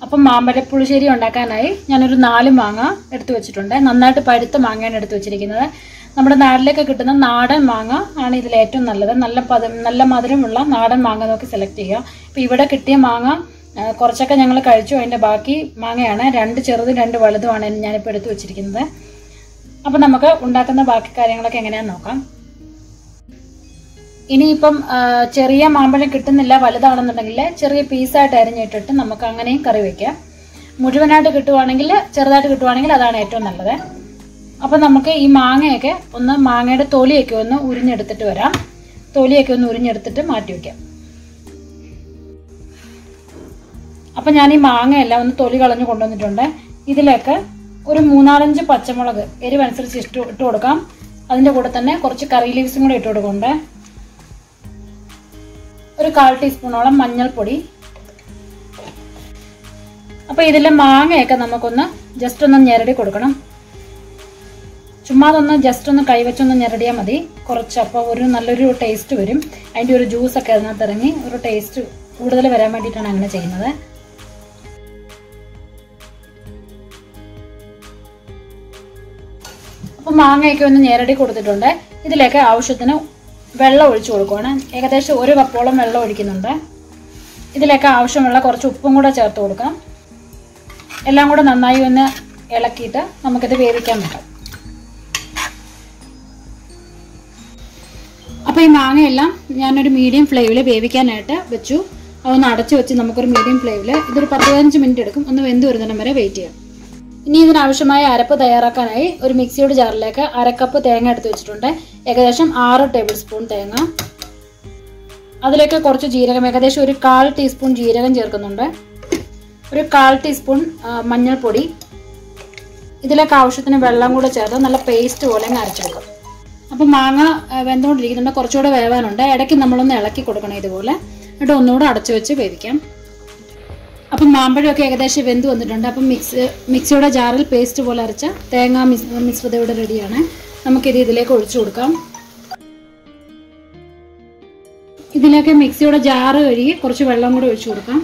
അപ്പം മാമ്പഴപ്പുളിശ്ശേരി ഉണ്ടാക്കാനായി ഞാനൊരു നാല് മാങ്ങ എടുത്തു വെച്ചിട്ടുണ്ട് നന്നായിട്ട് പഴുത്ത മാങ്ങയാണ് എടുത്തു വെച്ചിരിക്കുന്നത് നമ്മുടെ നാട്ടിലേക്ക് കിട്ടുന്ന നാടൻ മാങ്ങ ആണ് ഇതിൽ ഏറ്റവും നല്ലത് നല്ല പത നല്ല മധുരമുള്ള നാടൻ മാങ്ങ നോക്കി സെലക്ട് ചെയ്യുക ഇപ്പം ഇവിടെ കിട്ടിയ മാങ്ങ ആ, കുറച്ചൊക്കെ ഞങ്ങൾ കഴിച്ചു അതിൻ്റെ ബാക്കി മാങ്ങയാണ് രണ്ട് ചെറുതും രണ്ട് വലുതുമാണ് ഞാനിപ്പോൾ എടുത്തു വെച്ചിരിക്കുന്നത് അപ്പം നമുക്ക് ഉണ്ടാക്കുന്ന ബാക്കി കാര്യങ്ങളൊക്കെ എങ്ങനെയാണെന്ന് നോക്കാം ഇനിയിപ്പം ആ, ചെറിയ മാമ്പഴം കിട്ടുന്നില്ല വലുതാണെന്നുണ്ടെങ്കിൽ ചെറിയ പീസായിട്ട് അരിഞ്ഞിട്ടിട്ട് നമുക്ക് അങ്ങനെയും കറി വെക്കാം മുഴുവനായിട്ട് കിട്ടുവാണെങ്കിൽ ചെറുതായിട്ട് കിട്ടുവാണെങ്കിൽ അതാണ് ഏറ്റവും നല്ലത് അപ്പം നമുക്ക് ഈ മാങ്ങയൊക്കെ ഒന്ന് മാങ്ങയുടെ തൊലിയൊക്കെ ഒന്ന് ഉരിഞ്ഞെടുത്തിട്ട് വരാം തൊലിയൊക്കെ ഒന്ന് ഉരിഞ്ഞെടുത്തിട്ട് മാറ്റി വെക്കാം അപ്പം ഞാൻ ഈ മാങ്ങയെല്ലാം ഒന്ന് തൊലി കളഞ്ഞ് കൊണ്ടുവന്നിട്ടുണ്ട് ഇതിലേക്ക് ഒരു മൂന്നാലഞ്ച് പച്ചമുളക് എരിവനുസരിച്ച് ഇട്ട് ഇട്ട് കൊടുക്കാം അതിൻ്റെ കൂടെ തന്നെ കുറച്ച് കറി ലീവ്സും കൂടെ ഇട്ട് കൊടുക്കുന്നുണ്ട് ഒരു കാൽ ടീസ്പൂണോളം മഞ്ഞൾപ്പൊടി അപ്പൊ ഇതിലെ മാങ്ങയൊക്കെ നമുക്കൊന്ന് ജസ്റ്റ് ഒന്ന് ഞെരടി കൊടുക്കണം ചുമ്മാ അതൊന്ന് ജസ്റ്റ് ഒന്ന് കൈവച്ചൊന്ന് ഞെരടിയാൽ മതി കുറച്ച് അപ്പോൾ ഒരു നല്ലൊരു ടേസ്റ്റ് വരും അതിൻ്റെ ഒരു ജ്യൂസൊക്കെ അതിനകത്ത് ഇറങ്ങി ഒരു ടേസ്റ്റ് കൂടുതൽ വരാൻ വേണ്ടിയിട്ടാണ് അങ്ങനെ ചെയ്യുന്നത് അപ്പോൾ മാങ്ങയൊക്കെ ഒന്ന് ഞെരടി കൊടുത്തിട്ടുണ്ട് ഇതിലേക്ക് ആവശ്യത്തിന് വെള്ളം ഒഴിച്ചു കൊടുക്കുകയാണ് ഏകദേശം ഒരു കപ്പോളം വെള്ളം ഒഴിക്കുന്നുണ്ട് ഇതിലേക്ക് ആവശ്യമുള്ള കുറച്ച് ഉപ്പും കൂടെ ചേർത്ത് കൊടുക്കാം എല്ലാം കൂടെ നന്നായി ഒന്ന് ഇളക്കിയിട്ട് നമുക്കിത് വേവിക്കാൻ വെക്കാം അപ്പോൾ ഈ മാങ്ങയെല്ലാം ഞാനൊരു മീഡിയം ഫ്ലെയിമിൽ വേവിക്കാനായിട്ട് വെച്ചു അതൊന്ന് അടച്ചു വെച്ച് നമുക്കൊരു മീഡിയം ഫ്ലെയിമിൽ ഇതൊരു പത്ത് പതിനഞ്ച് മിനിറ്റ് എടുക്കും ഒന്ന് വെന്ത് വരുന്നിടം വരെ വെയിറ്റ് ചെയ്യാം ഇനി ഇതിനാവശ്യമായ അരപ്പ് തയ്യാറാക്കാനായി ഒരു മിക്സിയുടെ ജാറിലേക്ക് അരക്കപ്പ് തേങ്ങ എടുത്ത് വെച്ചിട്ടുണ്ട് ഏകദേശം ആറ് ടേബിൾ സ്പൂൺ തേങ്ങ അതിലേക്ക് കുറച്ച് ജീരകം ഏകദേശം ഒരു കാൽ ടീസ്പൂൺ ജീരകം ചേർക്കുന്നുണ്ട് ഒരു കാൽ ടീസ്പൂൺ ആ, മഞ്ഞൾപ്പൊടി ഇതിലേക്ക് ആവശ്യത്തിന് വെള്ളം കൂടെ ചേർത്ത് നല്ല പേസ്റ്റ് പോലെ അങ്ങ് അരച്ചെടുക്കും അപ്പം മാങ്ങ ആ, വെന്തുകൊണ്ടിരിക്കുന്നുണ്ട് കുറച്ചുകൂടെ വേവാനുണ്ട് ഇടയ്ക്ക് നമ്മളൊന്ന് ഇളക്കി കൊടുക്കണം ഇതുപോലെ എന്നിട്ട് ഒന്നുകൂടെ അടച്ചു വെച്ച് വേവിക്കാം അപ്പം മാമ്പഴമൊക്കെ ഏകദേശം വെന്ത് വന്നിട്ടുണ്ട് അപ്പം മിക്സ് മിക്സിയുടെ ജാറിൽ പേസ്റ്റ് പോലെ അരച്ച തേങ്ങ മിസ് മിശ്രിതം ഇവിടെ റെഡിയാണ് നമുക്കിത് ഇതിലേക്ക് ഒഴിച്ചു കൊടുക്കാം ഇതിലേക്ക് മിക്സിയുടെ ജാറ് കഴുകി കുറച്ച് വെള്ളം കൂടെ ഒഴിച്ചു കൊടുക്കാം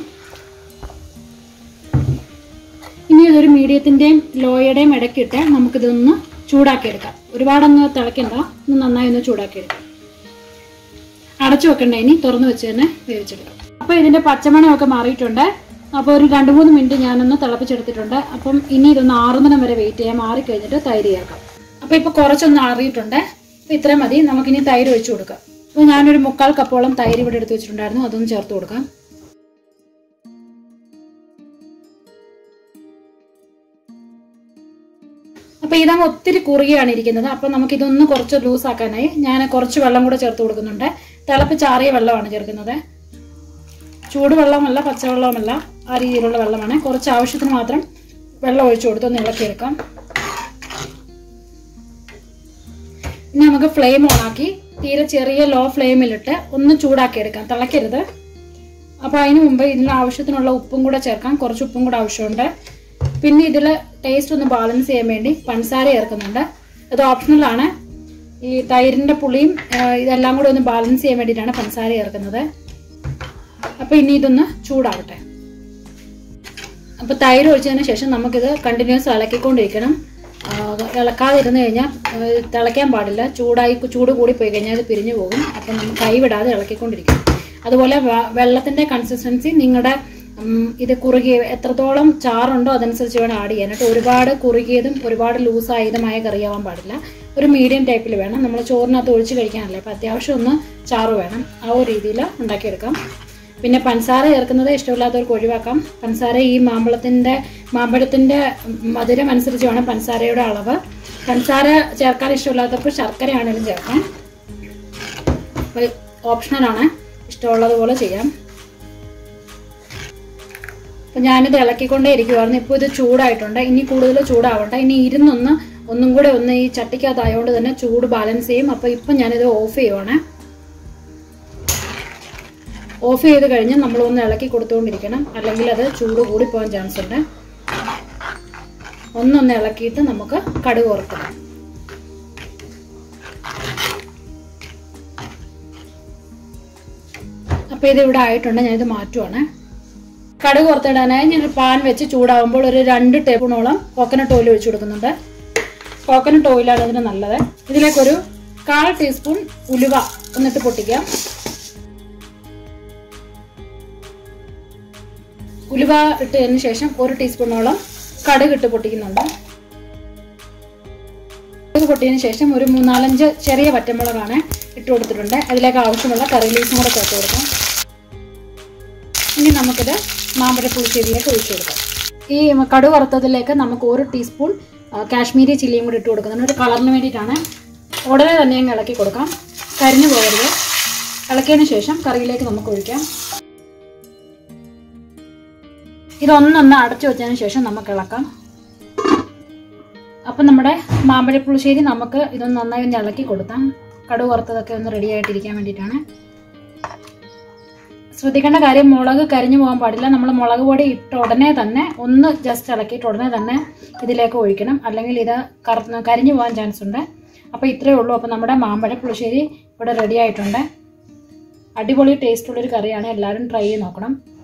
ഇനി ഇതൊരു മീഡിയത്തിൻ്റെയും ലോയുടെയും ഇടയ്ക്കിട്ട് നമുക്കിതൊന്ന് ചൂടാക്കിയെടുക്കാം ഒരുപാടൊന്ന് തിളയ്ക്കണ്ട ഒന്ന് നന്നായി ഒന്ന് ചൂടാക്കിയെടുക്കാം അടച്ചു വെക്കണ്ട ഇനി തുറന്നു വെച്ച് തന്നെ വേവിച്ചെടുക്കാം അപ്പോൾ ഇതിൻ്റെ പച്ചമണമൊക്കെ മാറിയിട്ടുണ്ട് അപ്പോൾ ഒരു രണ്ട് മൂന്ന് മിനിറ്റ് ഞാനൊന്ന് തിളപ്പിച്ചെടുത്തിട്ടുണ്ട് അപ്പം ഇനി ഇതൊന്ന് ആറുമണം വരെ വെയിറ്റ് ചെയ്യാം മാറിക്കഴിഞ്ഞിട്ട് തൈര് ചേർക്കാം അപ്പോൾ ഇപ്പോൾ കുറച്ചൊന്ന് ആറിയിട്ടുണ്ട് അപ്പോൾ ഇത്രയും മതി നമുക്കിനി തൈര് ഒഴിച്ചു കൊടുക്കാം അപ്പോൾ ഞാനൊരു മുക്കാൽ കപ്പോളം തൈര് ഇവിടെ എടുത്ത് വെച്ചിട്ടുണ്ടായിരുന്നു അതൊന്ന് ചേർത്ത് കൊടുക്കാം അപ്പോൾ ഇതങ്ങ് ഒത്തിരി കുറുകിയാണ് ഇരിക്കുന്നത് അപ്പോൾ നമുക്കിതൊന്ന് കുറച്ച് ലൂസ് ആക്കാനായി ഞാൻ കുറച്ച് വെള്ളം കൂടെ ചേർത്ത് കൊടുക്കുന്നുണ്ട് തിളപ്പിച്ചാറിയ വെള്ളമാണ് ചേർക്കുന്നത് ചൂടുവെള്ളമല്ല പച്ചവെള്ളമല്ല ആ രീതിയിലുള്ള വെള്ളമാണ് കുറച്ച് ആവശ്യത്തിന് മാത്രം വെള്ളം ഒഴിച്ചു കൊടുത്ത് ഒന്ന് ഇളക്കിയെടുക്കാം ഇനി നമുക്ക് ഫ്ലെയിം ഓണാക്കി തീരെ ചെറിയ ലോ ഫ്ലെയിമിലിട്ട് ഒന്ന് ചൂടാക്കി എടുക്കാം തിളക്കരുത് അപ്പോൾ അതിന് മുമ്പ് ഇതിന് ആവശ്യത്തിനുള്ള ഉപ്പും കൂടെ ചേർക്കാം കുറച്ച് ഉപ്പും കൂടെ ആവശ്യമുണ്ട് പിന്നെ ഇതിൽ ടേസ്റ്റ് ഒന്ന് ബാലൻസ് ചെയ്യാൻ വേണ്ടി പഞ്ചസാര ചേർക്കുന്നുണ്ട് ഇത് ഓപ്ഷണലാണ് ഈ തൈരിൻ്റെ പുളിയും ആ, ഇതെല്ലാം കൂടെ ഒന്ന് ബാലൻസ് ചെയ്യാൻ വേണ്ടിയിട്ടാണ് പഞ്ചസാര ചേർക്കുന്നത് അപ്പോൾ ഇനി ഇതൊന്ന് ചൂടാവട്ടെ അപ്പോൾ തൈര് ഒഴിച്ചതിന് ശേഷം നമുക്കിത് കണ്ടിന്യൂസ് ഇളക്കിക്കൊണ്ടിരിക്കണം ആ, ഇളക്കാതിരുന്ന് കഴിഞ്ഞാൽ ആ, തിളയ്ക്കാൻ പാടില്ല ചൂടായി ചൂട് കൂടി പോയി കഴിഞ്ഞാൽ അത് പിരിഞ്ഞു പോകും അപ്പം നമ്മൾ കൈ വിടാതെ ഇളക്കിക്കൊണ്ടിരിക്കണം അതുപോലെ വ- വെള്ളത്തിന്റെ കൺസിസ്റ്റൻസി നിങ്ങളുടെ ഉം, ഇത് കുറുകിയ എത്രത്തോളം ചാറുണ്ടോ അതനുസരിച്ച് വേണം ആഡ് ചെയ്യാൻ കേട്ടോ ഒരുപാട് കുറുകിയതും ഒരുപാട് ലൂസായതുമായ കറിയാവാൻ പാടില്ല ഒരു മീഡിയം ടൈപ്പിൽ വേണം നമ്മൾ ചോറിനകത്ത് ഒഴിച്ച് കഴിക്കാനല്ലേ അപ്പം അത്യാവശ്യം ഒന്ന് ചാറ് വേണം ആ ഒരു രീതിയിൽ ഉണ്ടാക്കിയെടുക്കാം പിന്നെ പഞ്ചസാര ചേർക്കുന്നത് ഇഷ്ടമില്ലാത്തവർക്ക് ഒഴിവാക്കാം പഞ്ചസാര ഈ മാമ്പഴത്തിൻ്റെ മാമ്പഴത്തിൻ്റെ മധുരം അനുസരിച്ച് വേണം പഞ്ചസാരയുടെ അളവ് പഞ്ചസാര ചേർക്കാൻ ഇഷ്ടമില്ലാത്തവർക്ക് ശർക്കരയാണെങ്കിലും ചേർക്കാം അപ്പോൾ ഓപ്ഷണലാണ് ഇഷ്ടമുള്ളതുപോലെ ചെയ്യാം അപ്പം ഞാനിത് ഇളക്കിക്കൊണ്ടേ ഇരിക്കുവായിരുന്നു ഇപ്പോൾ ഇത് ചൂടായിട്ടുണ്ട് ഇനി കൂടുതൽ ചൂടാവണ്ട ഇനി ഇരുന്നൊന്ന് ഒന്നും കൂടെ ഒന്ന് ഈ ചട്ടിക്കകത്തായതുകൊണ്ട് തന്നെ ചൂട് ബാലൻസ് ചെയ്യും അപ്പോൾ ഇപ്പം ഞാനിത് ഓഫ് ചെയ്യുവാണ് ഓഫ് ചെയ്ത് കഴിഞ്ഞ് നമ്മൾ ഒന്ന് ഇളക്കി കൊടുത്തുകൊണ്ടിരിക്കണം അല്ലെങ്കിൽ അത് ചൂട് കൂടി പോകാൻ ചാൻസ് ഉണ്ട് ഒന്നൊന്ന് ഇളക്കിയിട്ട് നമുക്ക് കടുക് വറുത്തിടാം അപ്പോൾ ഇത് ഇവിടെ ആയിട്ടുണ്ട് ഞാനിത് മാറ്റുവാണ് കടുക് വറുത്തിടാനായി ഞാൻ പാൻ വെച്ച് ചൂടാവുമ്പോൾ ഒരു രണ്ട് ടേബിൾ സ്പൂണോളം കോക്കനട്ട് ഓയിൽ ഒഴിച്ചു കൊടുക്കുന്നുണ്ട് കോക്കനട്ട് ഓയിലാണ് ഇതിന് നല്ലത് ഇതിലേക്കൊരു കാൽ ടീസ്പൂൺ ഉലുവ എന്നിട്ട് പൊട്ടിക്കാം ഉലുവ ഇട്ടതിന് ശേഷം ഒരു ടീസ്പൂണോളം കടുക് ഇട്ട് പൊട്ടിക്കുന്നുണ്ട് കടുക് പൊട്ടിയതിന് ശേഷം ഒരു മൂന്നാലഞ്ച് ചെറിയ വറ്റമുളകാണ് ഇട്ട് കൊടുത്തിട്ടുണ്ട് അതിലേക്ക് ആവശ്യമുള്ള കറി ലീസും കൂടെ ചേർത്ത് കൊടുക്കാം ഇനി നമുക്കിത് മാമ്പഴ പുളിശ്ശേരിയിലേക്ക് ഒഴിച്ചു കൊടുക്കാം ഈ കടുക് വറുത്തതിലേക്ക് നമുക്ക് ഒരു ടീസ്പൂൺ ആ, കാശ്മീരി ചില്ലിയും കൂടി ഇട്ട് കൊടുക്കുന്നുണ്ട് ഒരു കളറിന് വേണ്ടിയിട്ടാണ് ഉടനെ തന്നെ അങ്ങ് ഇളക്കി കൊടുക്കാം കരിഞ്ഞു പോകരുത് ഇളക്കിയതിന് ശേഷം കറിയിലേക്ക് നമുക്ക് ഒഴിക്കാം ഇതൊന്നൊന്ന് അടച്ചു വെച്ചതിന് ശേഷം നമുക്ക് ഇളക്കാം അപ്പം നമ്മുടെ മാമ്പഴ പുളിശ്ശേരി നമുക്ക് ഇതൊന്ന് നന്നായി ഒന്ന് ഇളക്കി കൊടുക്കാം കടുക് വറുത്തതൊക്കെ ഒന്ന് റെഡി ആയിട്ടിരിക്കാൻ വേണ്ടിയിട്ടാണ് ശ്രദ്ധിക്കേണ്ട കാര്യം മുളക് കരിഞ്ഞു പോകാൻ പാടില്ല നമ്മൾ മുളക് പൊടി ഇട്ട ഉടനെ തന്നെ ഒന്ന് ജസ്റ്റ് ഇളക്കിയിട്ട് ഉടനെ തന്നെ ഇതിലേക്ക് ഒഴിക്കണം അല്ലെങ്കിൽ ഇത് കറ കരിഞ്ഞു പോകാൻ ചാൻസ് ഉണ്ട് അപ്പോൾ ഇത്രയേ ഉള്ളൂ അപ്പോൾ നമ്മുടെ മാമ്പഴ പുളിശ്ശേരി ഇവിടെ റെഡി ആയിട്ടുണ്ട് അടിപൊളി ടേസ്റ്റുള്ളൊരു കറിയാണ് എല്ലാവരും ട്രൈ ചെയ്ത് നോക്കണം